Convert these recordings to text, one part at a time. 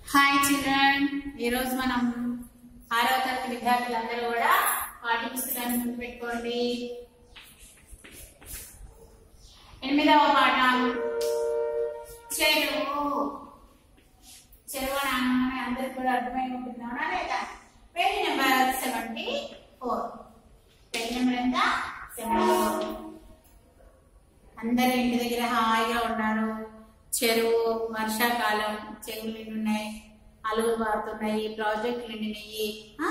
Hi children ఈరోజు మనం ఆరవ తరగతి విద్యార్థులందరూ కూడా పాఠ్య పుస్తకాన్ని ముందు పెట్టుకోండి ఎనిమిదవ పాఠం చెరువు చెరువు అనగానే అందరికి కూడా అర్థమై ఉంటుంది అవునా లేదా page number seventy four page number ఎంత సెవెంటీ ఫోర్ అందరూ ఇంటి దగ్గర హాయిగా ఉన్నారు చెరువు వర్షాకాలం చెరువులు నిండున్నాయి అలుగు పారుతున్నాయి ప్రాజెక్టులు నిండినాయి ఆ?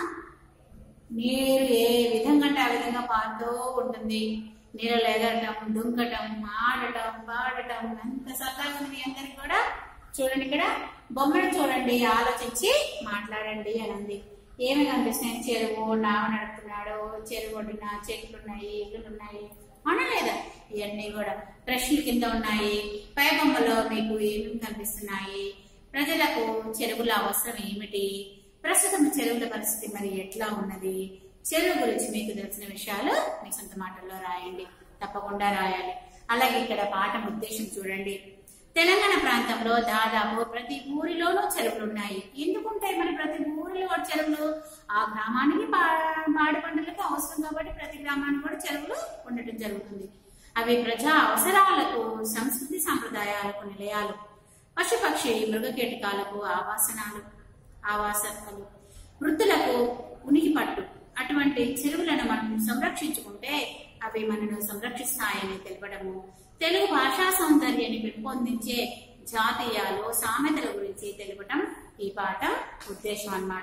నీరు ఏ విధంగా అంటే ఆ విధంగా పారుతూ ఉంటుంది నీళ్ళు ఎగరటం దుంకటం ఆడటం పాడటం ఎంత సరదాగా ఉంది మీ అందరికి కూడా చూడండి ఇక్కడ బొమ్మను చూడండి ఆలోచించి మాట్లాడండి అని ఉంది ఏమి కనిపిస్తున్నాయి చెరువు నావ నడుపుతున్నాడు చెరువు ఒడ్డున చెట్లు ఉన్నాయి ఇల్లులు ఉన్నాయి అవునా లేదా ఇవన్నీ కూడా ప్రశ్నలు కింద ఉన్నాయి పై బొమ్మలో మీకు ఏమేమి కనిపిస్తున్నాయి ప్రజలకు చెరువుల అవసరం ఏమిటి ప్రస్తుతం చెరువుల పరిస్థితి మరి ఎట్లా ఉన్నది చెరువు గురించి మీకు తెలిసిన విషయాలు మీ సొంత మాటల్లో రాయండి తప్పకుండా రాయాలి అలాగే ఇక్కడ పాఠం ఉద్దేశం చూడండి తెలంగాణ ప్రాంతంలో దాదాపు ప్రతి ఊరిలోనూ చెరువులు ఉన్నాయి ఎందుకుంటాయి మరి ప్రతి ఊరిలో కూడా చెరువులు ఆ గ్రామానికి పా- పాడి పంటలకు అవసరం కాబట్టి ప్రతి గ్రామానికి కూడా చెరువులు ఉండటం జరుగుతుంది అవి ప్రజా అవసరాలకు సంస్కృతి సాంప్రదాయాలకు నిలయాలు పశుపక్షి మృగకీటకాలకు ఆవాసనాలు ఆవాసనలు వృద్ధులకు ఉనికి పట్టు అటువంటి చెరువులను మనం సంరక్షించుకుంటే అవి మనను సంరక్షిస్తాయని తెలపడము తెలుగు భాషా సౌందర్యాన్ని పెంపొందించే జాతీయాలు సామెతల గురించి తెలపటం ఈ పాఠం ఉద్దేశం అన్నమాట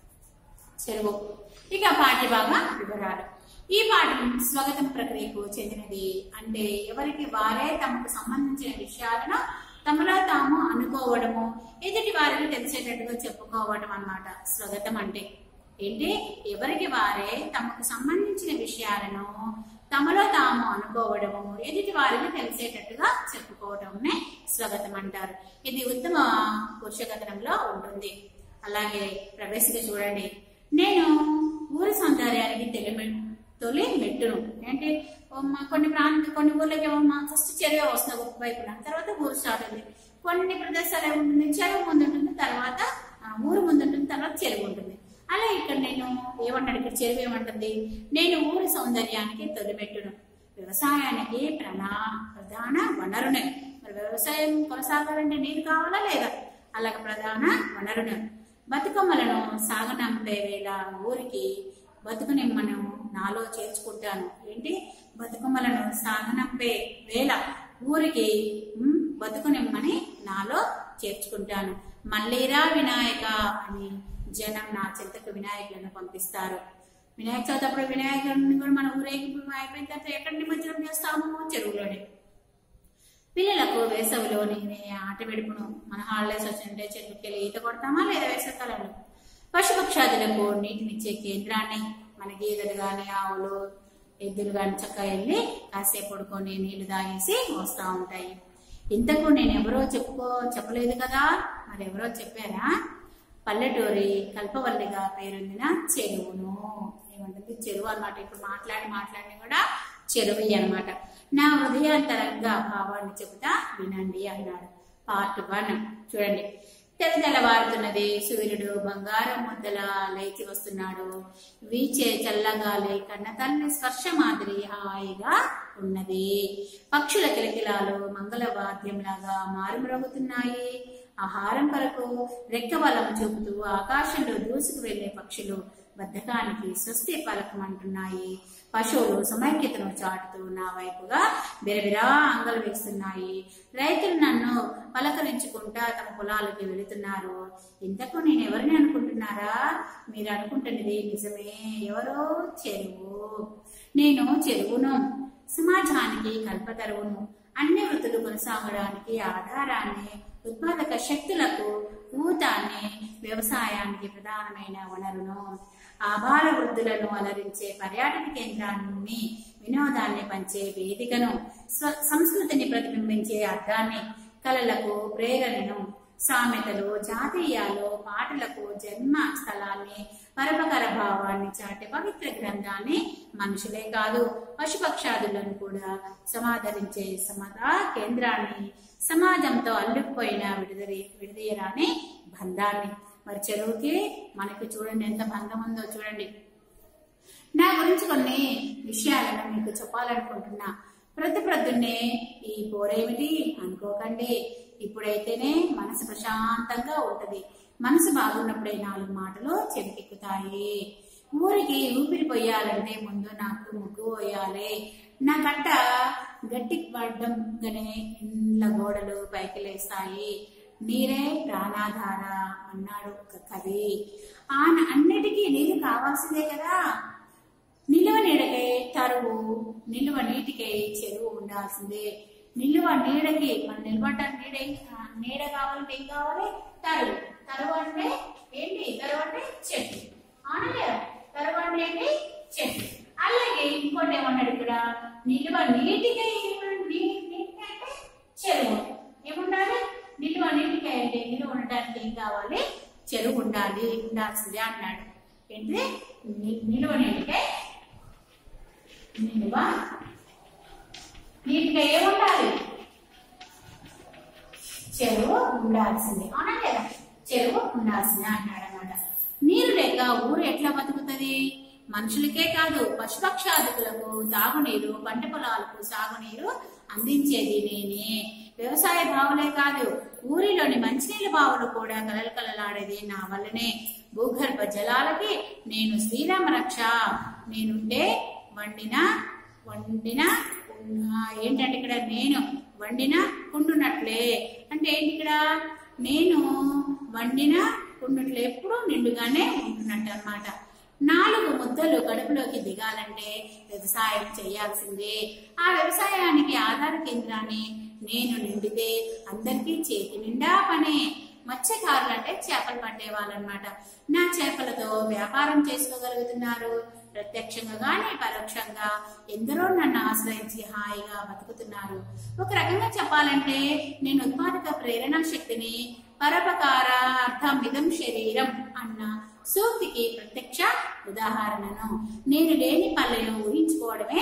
చెరువు ఇక పాఠ్యభాగ వివరాలు ఈ పాఠం స్వాగతం ప్రక్రియకు చెందినది అంటే ఎవరికి వారే తమకు సంబంధించిన విషయాలను తమలో తాము అనుకోవడము ఎదుటి వారికి తెలిసేటట్టుగా చెప్పుకోవడం అన్నమాట స్వాగతం అంటే ఏంటి ఎవరికి వారే తమకు సంబంధించిన విషయాలను తమలో తాము అనుకోవడము ఎదుటి వారికి తెలిసేటట్టుగా చెప్పుకోవడంనే స్వాగతం అంటారు ఇది ఉత్తమ పురుషగతనంలో ఉంటుంది అలాగే ప్రవేశిక చూడండి నేను ఊరి సౌందర్యానికి తెలిమి తొలి మెట్టును అంటే ఓ మా- కొన్ని ప్రాంత కొన్ని ఊర్లకి ఏమో మా ఫస్ట్ చెరువు వస్తుంది ఒక వైపున తర్వాత ఊరు స్టార్ట్ అవుతుంది కొన్ని ప్రదేశాలు ఏముంటుంది చెరువు ముందు ఉంటుంది తర్వాత ఆ, ఊరు ముందు ఉంటుంది తర్వాత చెరువు ఉంటుంది అలా ఇక్కడ నేను ఏమంటాను ఇక్కడ చెరువు ఏమంటుంది నేను ఊరి సౌందర్యానికి తొలిమెట్టును వ్యవసాయానికి ప్రణా ప్రధాన వనరునే మరి వ్యవసాయం కొనసాగాలంటే నీరు కావాలా లేదా అలాగే ప్రధాన వనరును బతుకమ్మలను సాగనంపే వేళ ఊరికి బతుకునిమ్మను నాలో చేర్చుకుంటాను ఏంటి బతుకమ్మలను సాగనంపే వేళ ఊరికి ఉమ్, బతుకునిమ్మని నాలో చేర్చుకుంటాను మల్లీరా వినాయక అని జనం నా చెంతకు వినాయకులను పంపిస్తారు వినాయక చవితి అప్పుడు వినాయకుడిని కూడా మన ఊరేగింపు అయిపోయిన తర్వాత ఎక్కడ నిమజ్జనం చేస్తాము చెరువులోనే పిల్లలకు వేసవిలో నేనే ఆట విడుపును మన హాలిడేస్ వచ్చింటే చెట్టుకెళ్ళి ఈత కొడతామా లేదా వేసవికాలంలో పశుపక్షాదులకు నీటినిచ్చే కేంద్రాన్ని మన గేదెలు గాని ఆవులు ఎద్దులు గాని చక్కగా వెళ్ళి కాసేపు పడుకొని నీళ్లు తాగేసి వస్తూ ఉంటాయి ఇంతకు నేను ఎవరో చెప్పుకో చెప్పలేదు కదా మరి ఎవరో చెప్పారా పల్లెటూరి కల్పవల్లిగా పేరొందిన చెరువును ఏమంటుంది చెరువు అన్నమాట ఇప్పుడు మాట్లాడి మాట్లాడి కూడా చెరువు అన్నమాట నా హృదయాంతరంగా భావాన్ని చెబుతా వినండి అన్నాడు పార్ట్ వన్ చూడండి తెల్ల తెల్లవారుతున్నది సూర్యుడు బంగారం ముద్దలా లేచి వస్తున్నాడు వీచే చల్లగాలి కన్న తల్లి స్పర్శ మాదిరి హాయిగా ఉన్నది పక్షుల కిలకిలాలు మంగళ వాద్యంలాగా మారుమ్రోగుతున్నాయి ఆహారం కొరకు రెక్కబలం చూపుతూ ఆకాశంలో దూసుకు వెళ్లే పక్షులు బద్ధకానికి స్వస్తి పలకమంటున్నాయి పశువులు సమైక్యతను చాటుతూ నా వైపుగా బిరబిరా అంగలు వేస్తున్నాయి రైతులు నన్ను పలకరించుకుంటా తమ పొలాలకి వెళుతున్నారు ఇంతకు నేను ఎవరిని అనుకుంటున్నారా మీరు అనుకుంటున్నది నిజమే ఎవరో చెరువు నేను చెరువును సమాజానికి కల్పతరువును అన్ని వృత్తులు కొనసాగడానికి ఆధారాన్ని ఉత్పాదక శక్తులకు ఊతాన్ని వ్యవసాయానికి ప్రధానమైన వనరును ఆబాల వృద్ధులను అలరించే పర్యాటక కేంద్రాన్ని వినోదాన్ని పంచే వేదికను స్వ- సంస్కృతిని ప్రతిబింబించే అర్థాన్ని కళలకు ప్రేరణను సామెతలు జాతీయాలు పాటలకు జన్మ స్థలాన్ని పరమకర భావాన్ని చాటే పవిత్ర గ్రంథాన్ని మనుషులే కాదు పశుపక్షాదులను కూడా సమాదరించే సమతా కేంద్రాన్ని సమాజంతో అల్లుకుపోయిన విడుదల విడదీయరాని బంధాన్ని మరి చెరువుకి మనకి చూడండి ఎంత బంధం ఉందో చూడండి నా గురించి కొన్ని విషయాలను మీకు చెప్పాలనుకుంటున్నా ప్రతి ప్రొద్దున్నే ఈ పోరేమిటి అనుకోకండి ఇప్పుడైతేనే మనసు ప్రశాంతంగా ఉంటది మనసు బాగున్నప్పుడే నాలుగు మాటలు చెవికెక్కుతాయి ఊరికి ఊపిరి పోయాలంటే ముందు నాకు ముగ్గు పోయాలి నా గట్ట గట్టి పడ్డంగానే ఇండ్ల గోడలు పైకి లేస్తాయి నీరే ప్రాణాధార అన్నాడు ఒక కవి ఆ అన్నిటికీ నీరు కావాల్సిందే కదా నిలువ నీడకై తరువు నిలువ నీటికై చెరువు ఉండాల్సిందే నిలువ నీడకి మనం నిలబడ్డానికి నీడ ఏం- ఆ, నీడ కావాలంటే ఏం కావాలి తరువు తరువు అంటే ఏంటి తరువు అంటే చెట్టు అవునలే తరువు అంటే ఏంటి చెట్టు అలాగే ఇంకోటి ఏమన్నాడు ఇక్కడ నిలువ నీటికై నీ- నీటికై అంటే చెరువు ఏముండాలి నిలువ నీటికై అంటే నిలువ ఉండడానికి ఏం కావాలి చెరువు ఉండాలి ఉండాల్సిందే అన్నాడు ఏంటి ని- నిలువ నీటికై నిలువ నీటిగా ఏముండాలి చెరువు ఉండాల్సిందే అవునా లేదా చెరువు ఉండాల్సిందే అన్నాడు అనమాట నీరు లేక ఊరు ఎట్లా బతుకుతుంది మనుషులకే కాదు పశుపక్షాదులకు తాగునీరు పంట పొలాలకు సాగునీరు అందించేది నేనే వ్యవసాయ బావులే కాదు ఊరిలోని మంచినీళ్ళ బావులు కూడా కలలకలలాడేది నా వల్లనే భూగర్భ జలాలకి నేను శ్రీరామ రక్ష నేనుంటే వండిన వండిన ఉన్న- ఏంటంటే ఇక్కడ నేను వండిన కుండునట్లే అంటే ఏంటి ఇక్కడ నేను వండిన కుండునట్లు ఎప్పుడు నిండుగానే ఉంటున్నట్టు అన్నమాట నాలుగు ముద్దలు కడుపులోకి దిగాలంటే వ్యవసాయం చేయాల్సిందే ఆ వ్యవసాయానికి ఆధార కేంద్రాన్ని నేను నిండితే అందరికీ చేతి నిండా పనే మత్స్యకారులు అంటే చేపలు పట్టే వాళ్ళనమాట నా చేపలతో వ్యాపారం చేసుకోగలుగుతున్నారు ప్రత్యక్షంగా గాని పరోక్షంగా ఎందరో నన్ను ఆశ్రయించి హాయిగా బతుకుతున్నారు ఒక రకంగా చెప్పాలంటే నేను ఉత్పాదక ప్రేరణ శక్తిని పరోపకార అర్థమిదం శరీరం అన్న సూక్తికి ప్రత్యక్ష ఉదాహరణను నేను లేని పల్లెను ఊహించుకోవడమే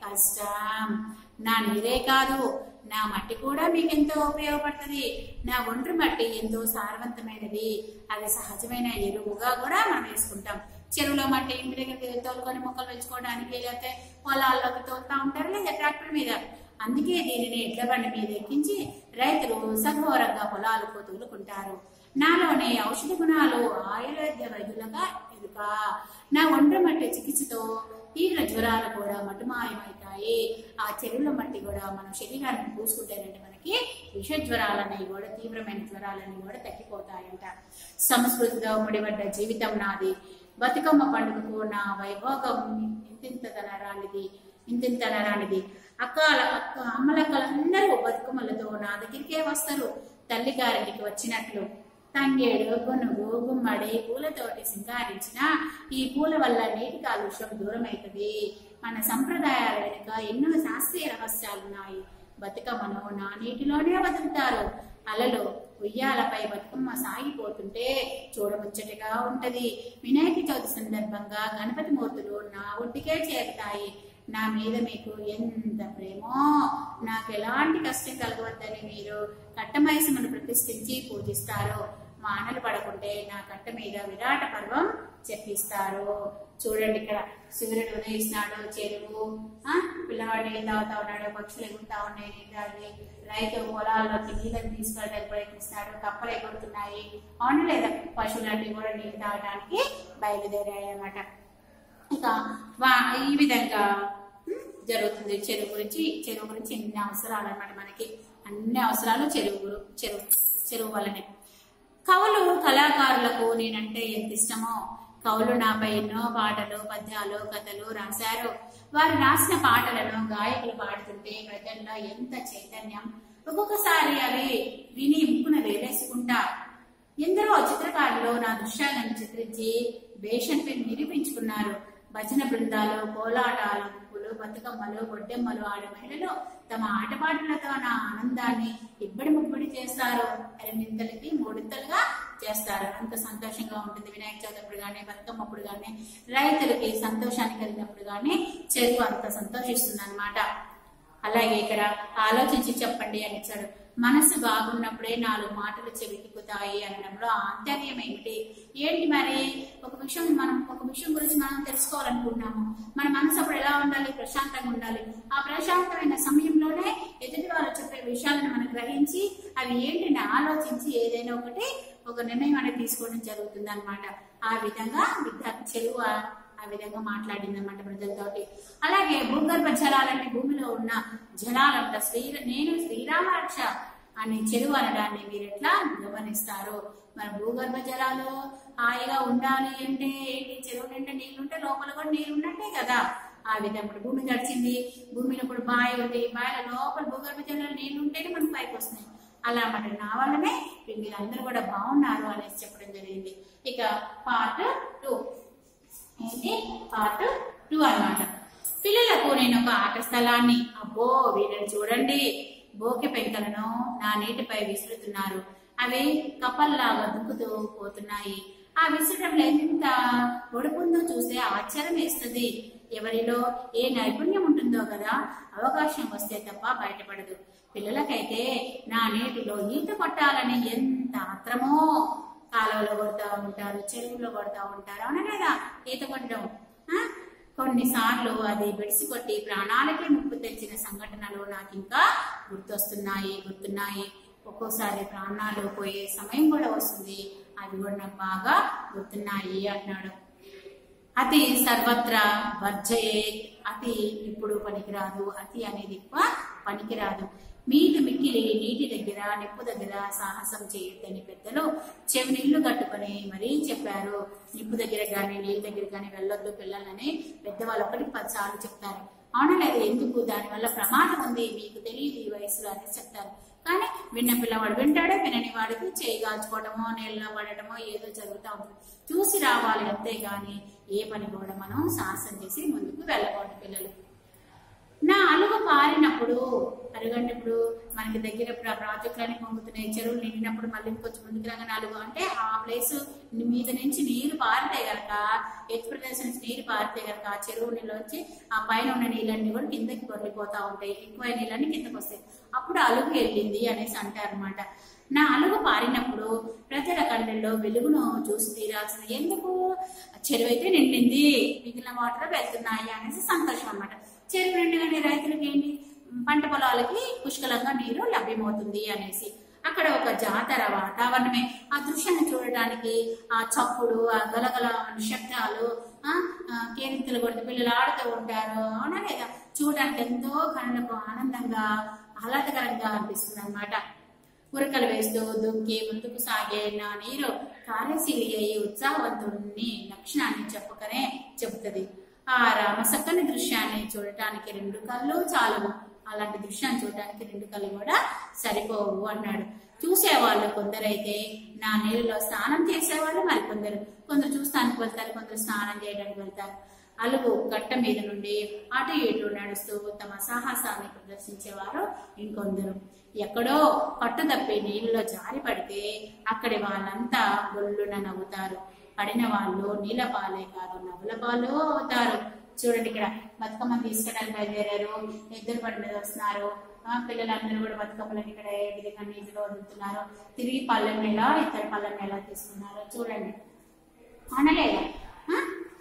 కష్టం నా నీరే కాదు నా మట్టి కూడా మీకు ఎంతో ఉపయోగపడుతుంది నా ఒండ్రు మట్టి ఎంతో సారవంతమైనది అది సహజమైన ఎరువుగా కూడా మనం వేసుకుంటాం చెరువులో మట్టి ఇంటి దగ్గరికి తోలుకొని మొక్కలు పెంచుకోవడానికి లేకపోతే పొలాల్లోకి తోలుతా ఉంటారు లేదా ట్రాక్టర్ మీద అందుకే దీనిని ఎడ్ల బండి మీద ఎక్కించి రైతులు సఘోరంగా పొలాలకు తోలుకుంటారు నాలోని ఔషధ గుణాలు ఆయుర్వేద వైద్యులుగా ఎరుక నా ఒండ్ర మట్టి చికిత్సతో తీవ్ర జ్వరాలు కూడా మటుమాయమవుతాయి ఆ చెరువుల మట్టి కూడా మన శరీరానికి పూసుకుంటేనంటే మనకి విష జ్వరాలు అనేవి కూడా తీవ్రమైన జ్వరాలు అనేవి కూడా తగ్గిపోతాయంట సంస్కృతితో ముడిపడ్డ జీవితం నాది బతుకమ్మ పండుగకు నా వైభోగం ఇంతింతనరానిది ఇంతింతనరానిది అక్కల అక్క అమ్మలక్కలందరూ బతుకమ్మలతో నా దగ్గరికే వస్తారు తల్లి గారికి వచ్చినట్లు తంగేడు గునుగు గుమ్మడి పూలతోటి సింగారించిన ఈ పూల వల్ల నీటి కాలుష్యం దూరమవుతుంది మన సంప్రదాయాల వెనుక ఎన్నో శాస్త్రీయ రహస్యాలున్నాయి బతుకమ్మను నా నీటిలోనే బతుకుతారు అలలు ఉయ్యాలపై బతుకమ్మ సాగిపోతుంటే చూడముచ్చటగా ఉంటది వినాయక చవితి సందర్భంగా గణపతి మూర్తులు నా ఒడ్డుకే చేరుతాయి నా మీద మీకు ఎంత ప్రేమో నాకు ఎలాంటి కష్టం కలగవద్దని మీరు కట్టమైసమును ప్రతిష్ఠించి పూజిస్తారు వానలు పడకుంటే నా కట్ట మీద విరాట పర్వం చెప్పిస్తారు చూడండి ఇక్కడ సూర్యుడు ఉదయిస్తున్నాడు చెరువు ఆ పిల్లవాడు నీళ్ళు తాగుతా ఉన్నాడు పక్షులు ఎగురుతా ఉన్నాయి నీళ్ళు తాగి రైతు పొలాల్లోకి నీళ్ళని తీసుకెళ్ళడానికి ప్రయత్నిస్తున్నాడు కప్పలు ఎగురుతున్నాయి అవును లేదా పశువులన్నీ కూడా నీళ్ళు తాగడానికి బయలుదేరాయి అన్నమాట ఇక వా- ఈ విధంగా ఉమ్, జరుగుతుంది చెరువు గురించి చెరువు గురించి ఎన్ని అవసరాలు అన్నమాట మనకి అన్ని అవసరాలు చెరువు గురు- చెరువు చెరువు వల్లనే కవులు కళాకారులకు నేనంటే ఎంత ఇష్టమో కవులు నాపై ఎన్నో పాటలు పద్యాలు కథలు రాశారు వారు రాసిన పాటలను గాయకులు పాడుతుంటే ప్రజల్లో ఎంత చైతన్యం ఒక్కొక్కసారి అవి విని ముక్కున వేలేసుకుంటా ఎందరో చిత్రకారులు నా దృశ్యాలను చిత్రించి వేషంపై నిరూపించుకున్నారు భజన బృందాలు కోలాటాలు ముగ్గులు బతుకమ్మలు గొడ్డెమ్మలు ఆడే మహిళలు తమ ఆటపాటలతో నా ఆనందాన్ని ఇబ్బడి ముబ్బడి చేస్తారు రెండింతలకి మూడింతలుగా చేస్తారు అంత సంతోషంగా ఉంటుంది వినాయక చవితి అప్పుడు కానీ బతుకమ్మ అప్పుడు కానీ రైతులకి సంతోషాన్ని కలిగినప్పుడు కానీ చెరువు అంత సంతోషిస్తుంది అనమాట అలాగే ఇక్కడ ఆలోచించి చెప్పండి అని ఇచ్చాడు మనసు బాగున్నప్పుడే నాలుగు మాటలు చెవికిక్కుతాయి అనడంలో ఆంతర్యం ఏమిటి ఏంటి మరి ఒక విషయం మనం ఒక విషయం గురించి మనం తెలుసుకోవాలనుకుంటున్నాము మన మనసు అప్పుడు ఎలా ఉండాలి ప్రశాంతంగా ఉండాలి ఆ ప్రశాంతమైన సమయంలోనే ఎదుటి వాళ్ళు చెప్పే విషయాలను మనం గ్రహించి అవి ఏంటని ఆలోచించి ఏదైనా ఒకటి ఒక నిర్ణయం అనేది తీసుకోవడం జరుగుతుంది అనమాట ఆ విధంగా విద్యార్థి చెరువు ఆ- ఆ విధంగా మాట్లాడింది అనమాట ప్రజలతోటి అలాగే భూగర్భ జలాలన్నీ భూమిలో ఉన్న జలాలంట శ్రీ నేను శ్రీరామ రక్ష అని చెరువు అనడాన్ని మీరు ఎట్లా గమనిస్తారు మరి భూగర్భ జలాలు హాయిగా ఉండాలి అంటే ఏంటి చెరువు నిండా నీళ్ళు ఉంటే లోపల కూడా నీళ్ళు ఉన్నట్టే కదా ఆ విధంగా ఇప్పుడు భూమి గడిచింది భూమిలో ఇప్పుడు బావి ఉంది బావిలో లోపల భూగర్భ జలాలు నీళ్ళు ఉంటేనే మనకు పైకి వస్తున్నాయి అలా మరి నా వల్లనే మీరందరూ కూడా బాగున్నారు అనేసి చెప్పడం జరిగింది ఇక పార్ట్ టూ ఏంటి పార్ట్ టూ అన్నమాట పిల్లలకు నేను ఒక ఆట స్థలాన్ని అబ్బో వీళ్ళని చూడండి బోకె పెంకలను నా నీటిపై విసురుతున్నారు అవి కప్పల్లాగా దుక్కుతూ పోతున్నాయి ఆ విసరడంలో ఎంత ఒడుపుందో చూస్తే ఆశ్చర్యం వేస్తుంది ఎవరిలో ఏ నైపుణ్యం ఉంటుందో కదా అవకాశం వస్తే తప్ప బయటపడదు పిల్లలకైతే నా నీటిలో ఈత కొట్టాలని ఎంత ఆత్రమో కాలువలో కొడతా ఉంటారు చెరువులో కొడతా ఉంటారు అవునా లేదా ఈత కొట్టడం ఆ? కొన్నిసార్లు అది బెడిసి కొట్టి ప్రాణాలకే ముప్పు తెచ్చిన సంఘటనలు నాకు ఇంకా గుర్తొస్తున్నాయి గుర్తున్నాయి ఒక్కోసారి ప్రాణాలు పోయే సమయం కూడా వస్తుంది అవి కూడా నాకు బాగా గుర్తున్నాయి అన్నాడు అతి సర్వత్రా వర్జయే అతి ఇప్పుడు పనికిరాదు అతి అనేది ఎక్కువ పనికిరాదు మీది మిక్కిలి నీటి దగ్గర నిప్పు దగ్గర సాహసం చేయొద్దని పెద్దలు చెవి నీళ్లు కట్టుకొని మరీ చెప్పారు నిప్పు దగ్గర కానీ నీళ్ళ దగ్గర కానీ వెళ్ళొద్దు పిల్లలని పెద్దవాళ్ళు ఒకటి పది సార్లు చెప్తారు అవునా లేదు ఎందుకు దానివల్ల ప్రమాదం ఉంది మీకు తెలియదు ఈ వయసులో అని చెప్తారు కానీ విన్న పిల్లవాడు వింటాడే వినని వాడికి చేయి కాల్చుకోవడమో నీళ్ళలో పడటమో ఏదో జరుగుతూ ఉంటుంది చూసి రావాలి అంతేగాని ఏ పని కూడా మనం సాహసం చేసి ముందుకు వెళ్ళకూడదు పిల్లలు నా అలుగు పారినప్పుడు అరుగంటప్పుడు మనకి దగ్గర ఇప్పుడు ఆ ప్రాజెక్టులన్నీ పొంగుతున్నాయి చెరువులు నిండినప్పుడు మళ్ళీ కొంచెం ముందుకు రాగానే అలుగు అంటే ఆ ప్లేస్ మీద నుంచి నీరు పారితే గనక ఎత్తు ప్రదేశం నుంచి నీరు పారితే గనక ఆ చెరువు నీళ్ళొచ్చి ఆ పైన ఉన్న నీళ్ళన్నీ కూడా కిందకి పొరలిపోతా ఉంటాయి ఎక్కువ నీళ్ళన్నీ కిందకి వస్తాయి అప్పుడు అలుగు వెళ్ళింది అనేసి అంటారనమాట నా అలుగు పారినప్పుడు ప్రజల కళ్ళల్లో వెలుగును చూసి తీరాల్సింది ఎందుకు చెరువు అయితే నిండింది మిగిలిన వాటర్ వెళ్తున్నాయి అనేసి సంతోషం అన్నమాట చెరువు నిండుగానే రైతులకి ఏంటి పంట పొలాలకి పుష్కలంగా నీరు లభ్యమవుతుంది అనేసి అక్కడ ఒక జాతర వాతావరణమే ఆ దృశ్యాన్ని చూడడానికి ఆ చప్పుడు ఆ గలగల శబ్దాలు ఆ ఆ, కేరింతలు కొడుతూ పిల్లలు ఆడుతూ ఉంటారు అవునా లేదా చూడడానికి ఎంతో కళ్ళకు ఆనందంగా ఆహ్లాదకరంగా అనిపిస్తుంది అనమాట ఉరకలు వేస్తూ దుక్కి ముందుకు సాగే నా నీరు కార్యశీలి అయి ఉత్సాహవంతుడిని లక్షణాన్ని చెప్పకనే చెబుతుంది ఆ రామసక్కని దృశ్యాన్ని చూడటానికి రెండు కళ్ళు చాలవు అలాంటి దృశ్యాన్ని చూడటానికి రెండు కళ్ళు కూడా సరిపోవు అన్నాడు చూసేవాళ్ళు కొందరైతే నా నీళ్ళలో స్నానం చేసేవాళ్ళు మరికొందరు కొందరు చూస్తానికి వెళ్తారు కొందరు స్నానం చేయడానికి వెళ్తారు అలుగు గట్ట మీద నుండి అటు ఇటు నడుస్తూ తమ సాహసాన్ని ప్రదర్శించేవారు ఇంకొందరు ఎక్కడో పట్టు తప్పి నీళ్ళలో జారి పడితే అక్కడి వాళ్ళంతా గొల్లున నవ్వుతారు పడిన వాళ్ళు నీళ్ళ పాలే కాదు నవ్వుల పాలు అవుతారు చూడండి ఇక్కడ బతుకమ్మ తీసుకెళ్ళడానికి బయలుదేరారు ఇద్దరు పడి మీద వస్తున్నారు ఆ పిల్లలందరూ కూడా బతుకమ్మలను ఇక్కడ ఏ విధంగా నీటిలో వదులుతున్నారు తిరిగి పళ్ళెం ఎలా ఇద్దరు పళ్ళెం ఎలా తీసుకున్నారు చూడండి అనలేదా ఆ?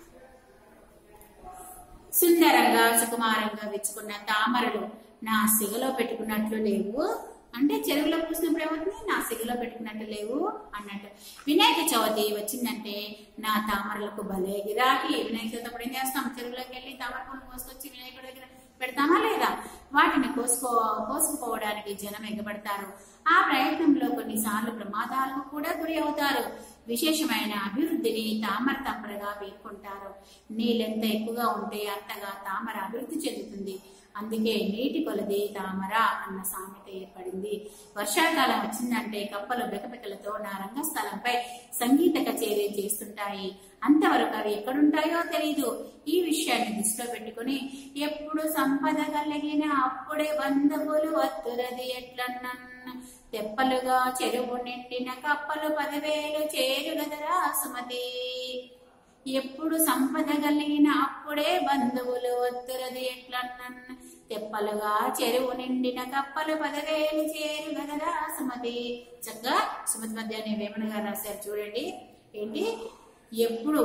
సుందరంగా సుకుమారంగా విచ్చుకున్న తామరలు నా సిగలో పెట్టుకున్నట్లు లేవు అంటే చెరువులో పూసినప్పుడు ఏమవుతుంది నా సిగలో పెట్టుకున్నట్టు లేవు అన్నట్టు వినాయక చవితి వచ్చిందంటే నా తామరలకు భలే గిరాకీ వినాయక చవితి అప్పుడు ఏం చేస్తాం చెరువులోకి వెళ్ళి తామర పూలు కోసుకొచ్చి వినాయకుడి దగ్గర పెడతామా లేదా వాటిని కోసుకో కోసుకుపోవడానికి జనం ఎగబడతారు ఆ ప్రయత్నంలో కొన్నిసార్లు ప్రమాదాలకు కూడా గురి అవుతారు విశేషమైన అభివృద్ధిని తామర తంపరగా పేర్కొంటారు నీళ్ళెంత ఎక్కువగా ఉంటే అంతగా తామర అభివృద్ధి చెందుతుంది అందుకే నీటి కొలది తామర అన్న సామెత ఏర్పడింది వర్షాకాలం వచ్చిందంటే కప్పలు బెకబెకలతో నా రంగస్థలంపై సంగీత కచేరీ చేస్తుంటాయి అంతవరకు అవి ఎక్కడుంటాయో తెలియదు ఈ విషయాన్ని దృష్టిలో పెట్టుకుని ఎప్పుడు సంపద కలిగిన అప్పుడే బంధువులు వత్తురది ఎట్లన్న తెప్పలుగా చెరువు నిండిన కప్పలు పదివేలు చేరుగదరా సుమతి ఎప్పుడు సంపద కలిగిన అప్పుడే బంధువులు వత్తురది ఎట్లన్న తెప్పలుగా చెరువు నిండిన కప్పలు పదవేలు చేరు గదరా సుమతి చక్కగా సుమతి మధ్య అనే వేమన గారు రాశారు చూడండి ఏంటి ఎప్పుడు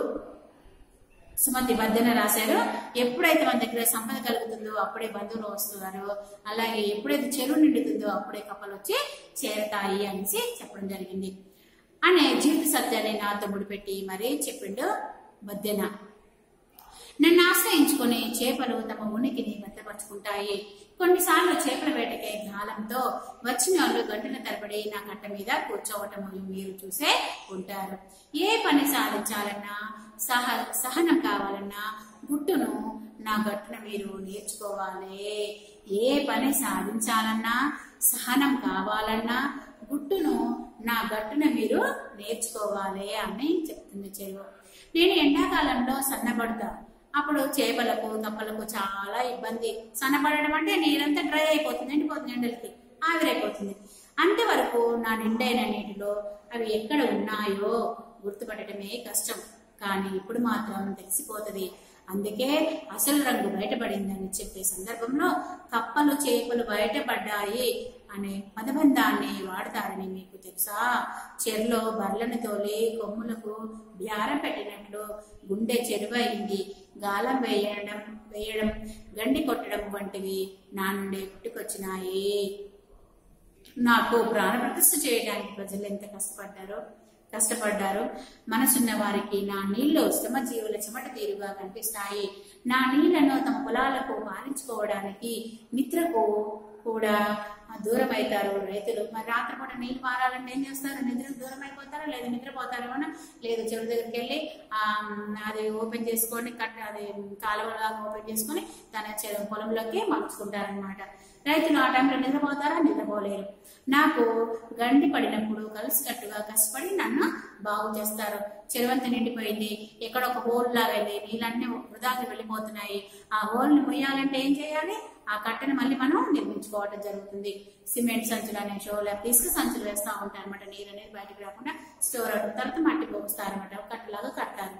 సుమతి బద్దెన రాశారు ఎప్పుడైతే మన దగ్గర సంపద కలుగుతుందో అప్పుడే బంధువులు వస్తున్నారు అలాగే ఎప్పుడైతే చెరువు నిండుతుందో అప్పుడే కప్పలు వచ్చి చేరతాయి అనేసి చెప్పడం జరిగింది అనే జీవిత సత్యాన్ని నాతో ముడిపెట్టి మరీ చెప్పిండు బద్దెన నన్ను ఆశ్రయించుకుని చేపలు తమ ఉనికిని భద్రపరుచుకుంటాయి కొన్నిసార్లు చేపల వేటకే గాలంతో వచ్చిన వాళ్ళు గంటల తరబడి నా కట్ట మీద కూర్చోవటం మీరు చూసే ఉంటారు ఏ పని సాధించాలన్నా సహ సహనం కావాలన్నా గుట్టును నా గట్టున మీరు నేర్చుకోవాలి ఏ పని సాధించాలన్నా సహనం కావాలన్నా గుట్టును నా గట్టున మీరు నేర్చుకోవాలి అని చెప్తుంది చెరువు నేను ఎండాకాలంలో సన్నబడతా అప్పుడు చేపలకు కప్పలకు చాలా ఇబ్బంది సన్నబడడం అంటే నీరంతా డ్రై అయిపోతుంది ఎండిపోతుంది ఎండలకి ఆవిరైపోతుంది అంతవరకు నా నిండైన నీటిలో అవి ఎక్కడ ఉన్నాయో గుర్తుపట్టడమే కష్టం కానీ ఇప్పుడు మాత్రం తెలిసిపోతుంది అందుకే అసలు రంగు బయటపడిందని చెప్పే సందర్భంలో కప్పలు చేపలు బయటపడ్డాయి అనే పదబంధాన్ని వాడతారని మీకు తెలుసా చెరులో బర్లను తోలి కొమ్ములకు బ్యారం పెట్టినట్లు గుండె చెరువైంది గాలం వేయడం వేయడం గండి కొట్టడం వంటివి నా నుండి పుట్టుకొచ్చినాయి నాకు ప్రాణ ప్రతిష్ఠ చేయడానికి ప్రజలు ఎంత కష్టపడ్డారో కష్టపడ్డారు మనసున్న వారికి నా నీళ్లు శ్రమ జీవుల చెమట తీరుగా కనిపిస్తాయి నా నీళ్లను తమ పొలాలకు పాలించుకోవడానికి నిద్రకు కూడా దూరం అవుతారు రైతులు మరి రాత్రిపూట నీళ్లు పారాలంటే ఏం చేస్తారు నిద్రకు దూరం అయిపోతారా లేదా నిద్రపోతారేమో లేదు చెరువు దగ్గరికి వెళ్ళి ఆ అది ఓపెన్ చేసుకొని కట్ట అది కాలువలాగా ఓపెన్ చేసుకొని తన చెరువు పొలంలోకి మలుచుకుంటారనమాట రైతులు ఆ టైంలో నిద్రపోతారా నిద్రపోలేరు నాకు గండి పడినప్పుడు కలిసికట్టుగా కష్టపడి నన్ను బాగు చేస్తారు చెరువంత నిండిపోయింది ఎక్కడ ఒక హోల్ లాగా ఉంది నీళ్ళన్నీ వృధాకి వెళ్ళిపోతున్నాయి ఆ హోల్ ని ముయ్యాలంటే ఏం చేయాలి ఆ కట్టను మళ్ళీ మనం నిర్మించుకోవడం జరుగుతుంది సిమెంట్ సంచులు అనే షో లేకపోతే ఇసుక సంచులు వేస్తా ఉంటారు అనమాట నీరు అనేది బయటకు రాకుండా స్టోర్ అవుతుంది తర్వాత మట్టి పోస్తారనమాట కట్టలాగా కట్టారు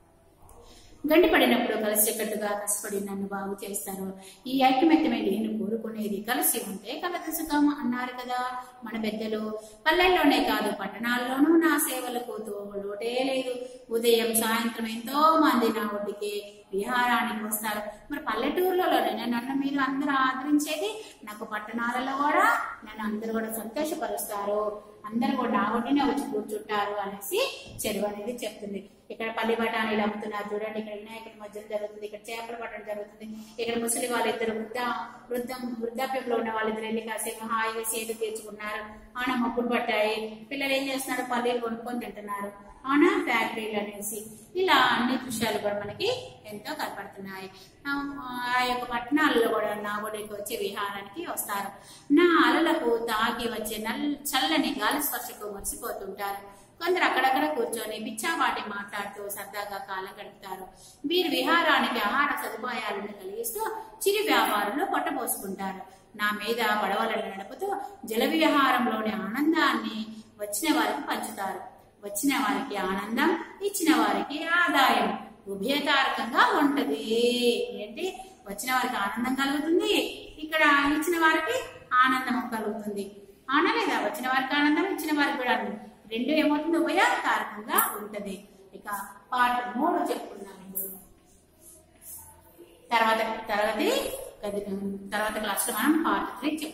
గండి పడినప్పుడు కలిసేటట్టుగా కష్టపడి నన్ను బాగు చేస్తారు ఈ ఐక్యమత్యమే నేను కోరుకునేది కలిసి ఉంటే కలత సుఖం అన్నారు కదా మన పెద్దలు పల్లెల్లోనే కాదు పట్టణాల్లోనూ నా సేవలకు తోలోటే లేదు ఉదయం సాయంత్రం ఎంతో మంది నా ఒడ్డుకి విహారానికి వస్తారు మరి పల్లెటూర్లలోనే నన్ను మీరు అందరూ ఆదరించేది నాకు పట్టణాలలో కూడా నన్ను అందరూ కూడా సంతోషపరుస్తారు అందరూ కూడా నా ఒడ్డునే వచ్చి కూర్చుంటారు అనేసి చెరువు అనేది చెప్తుంది ఇక్కడ పల్లి బఠానీలు అమ్ముతున్నారు చూడండి ఇక్కడ వినాయకుడి మధ్యలో జరుగుతుంది ఇక్కడ చేపలు పట్టడం జరుగుతుంది ఇక్కడ ముసలి వాళ్ళిద్దరు వృద్ధ వృద్ధం వృద్ధాప్యంలో ఉన్న వాళ్ళిద్దరు వెళ్ళి కాసేపు హాయిగా సేద తీర్చుకున్నారు ఆన మప్పులు పట్టాయి పిల్లలు ఏం చేస్తున్నారు పల్లీలు కొనుక్కొని తింటున్నారు ఆన ఫ్యాక్టరీలు అనేసి ఇలా అన్ని దృశ్యాలు కూడా మనకి ఎంతో కనపడుతున్నాయి ఆ ఆ యొక్క పట్టణాలలో కూడా నా ఒడికి వచ్చి విహారానికి వస్తారు నా అలలకు తాకి వచ్చే నల్ చల్లని గాలి స్పర్శకు మర్చిపోతుంటారు కొందరు అక్కడక్కడ కూర్చొని పిచ్చావాటి మాట్లాడుతూ సరదాగా కాలం గడుపుతారు వీరు విహారానికి ఆహార సదుపాయాలను కలిగిస్తూ చిరు వ్యాపారంలో పొట్టపోసుకుంటారు నా మీద పడవలను నడుపుతూ జల విహారంలోని ఆనందాన్ని వచ్చిన వారికి పంచుతారు వచ్చిన వారికి ఆనందం ఇచ్చిన వారికి ఆదాయం ఉభయతారకంగా ఉంటది ఏంటి వచ్చిన వారికి ఆనందం కలుగుతుంది ఇక్కడ ఇచ్చిన వారికి ఆనందం కలుగుతుంది అవునా లేదా వచ్చిన వారికి ఆనందం ఇచ్చిన వారికి కూడా ఆనందం రెండు ఏమవుతుంది ఉభయతారకంగా ఉంటది ఇక పార్ట్ మూడు చెప్పుకున్నాం ఇప్పుడు తర్వాత తరగతి తర్వాత క్లాస్ లో మనం పార్ట్ త్రీ చెప్పుకుందాం